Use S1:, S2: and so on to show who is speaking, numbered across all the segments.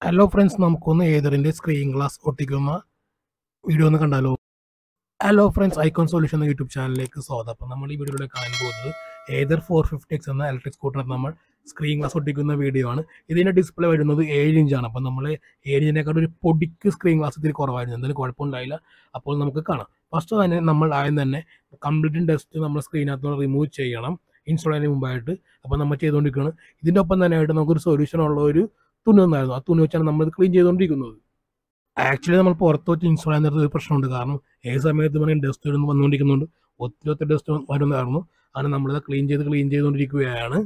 S1: hello friends നമുക്കൊന്ന് ഏതറിൻ്റെ screen glass ഒട്ടിക്കുന്ന വീഡിയോ ഒന്ന് കണ്ടാലോ ഹലോ ഫ്രണ്ട്സ് ഐക്കോൺ സൊല്യൂഷൻ എന്ന യൂട്യൂബ് ചാനലിലേക്ക് സ്വാഗതം അപ്പോൾ നമ്മൾ ഈ വീഡിയോയിലൂടെ കാണാൻ പോകുന്നത് ഏതർ ഫോർ ഫിഫ്റ്റി എക്സ് എന്ന ഇലക്ട്രിക് സ്കൂട്ടറിന് നമ്മൾ സ്ക്രീൻ ഗ്ലാസ് ഒട്ടിക്കുന്ന വീഡിയോ ആണ് ഇതിൻ്റെ ഡിസ്പ്ലേ വരുന്നത് ഏഴ് ഇഞ്ചാണ് അപ്പോൾ നമ്മൾ ഏഴ് ഇഞ്ചിനേക്കാൾ ഒരു പൊടിക്ക് സ്ക്രീൻ ഗ്ലാസ് ഇത്തിരി കുറവായിരുന്നു എന്തായാലും കുഴപ്പമുണ്ടായില്ല അപ്പോൾ നമുക്ക് കാണാം ഫസ്റ്റ് തന്നെ നമ്മൾ ആദ്യം തന്നെ കംപ്ലീറ്റ് ഡസ്റ്റ് നമ്മൾ സ്ക്രീനകത്ത് റിമൂവ് ചെയ്യണം ഇൻസ്റ്റാൾ ചെയ്യുന്നതിന് മുമ്പായിട്ട് അപ്പോൾ നമ്മൾ ചെയ്തുകൊണ്ടിരിക്കുകയാണ് ഇതിൻ്റെ ഒപ്പം തന്നെ ആയിട്ട് നമുക്കൊരു സൊല്യൂഷൻ ഉള്ള ഒരു തുണി തന്നായിരുന്നു ആ തുണി വെച്ചാണ് നമ്മൾ ക്ലീൻ ചെയ്തുകൊണ്ടിരിക്കുന്നത് ആക്ച്വലി നമ്മൾ പുറത്ത് വെച്ച് ഇൻസ്റ്റാൾ ചെയ്യാൻ നേരത്തെ ഒരു പ്രശ്നമുണ്ട് കാരണം ഏത് സമയത്ത് വേണമെങ്കിൽ ഡസ്റ്റ് ഇടുന്ന് വന്നുകൊണ്ടിരിക്കുന്നുണ്ട് ഒത്തിരി ഒത്തിരി ഡസ്റ്റ് വരുന്നതായിരുന്നു അങ്ങനെ നമ്മളിത് ക്ലീൻ ചെയ്ത് ക്ലീൻ ചെയ്തുകൊണ്ടിരിക്കുകയാണ്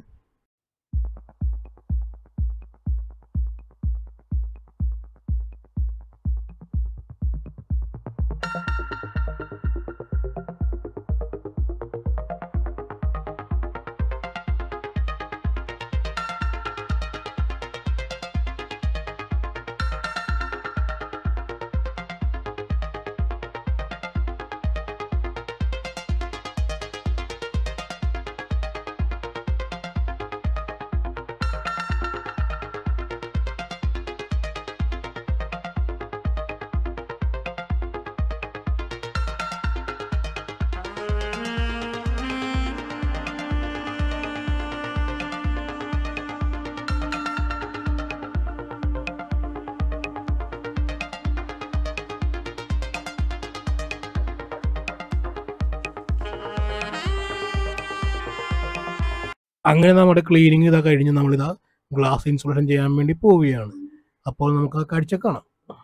S1: അങ്ങനെ നമ്മുടെ ക്ലീനിങ് ഇതാ കഴിഞ്ഞ് നമ്മളിതാ ഗ്ലാസ് ഇൻസുലേഷൻ ചെയ്യാൻ വേണ്ടി പോവുകയാണ് അപ്പോൾ നമുക്ക് ആ കാഴ്ച കാണാം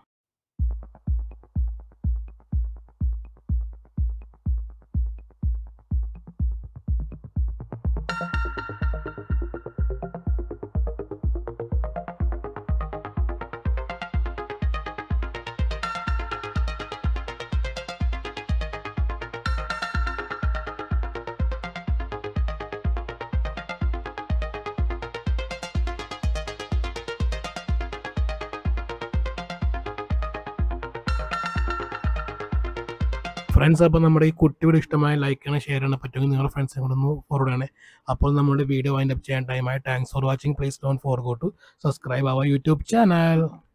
S1: ഫ്രണ്ട്സ് അപ്പോൾ നമ്മുടെ ഈ കുട്ടിയുടെ ഇഷ്ടമായ ലൈക്ക് ചെയ്യണം ഷെയർ ചെയ്യണം പറ്റുമെങ്കിൽ നിങ്ങളുടെ ഫ്രണ്ട്സിനെ കൂടെ ഒന്ന് ഫോർവേഡ് ആണ് അപ്പോൾ നമ്മുടെ വീഡിയോ വൈൻഡ് അപ്പ് ചെയ്യാൻ ടൈമായി thanks for watching please don't forget to subscribe our YouTube channel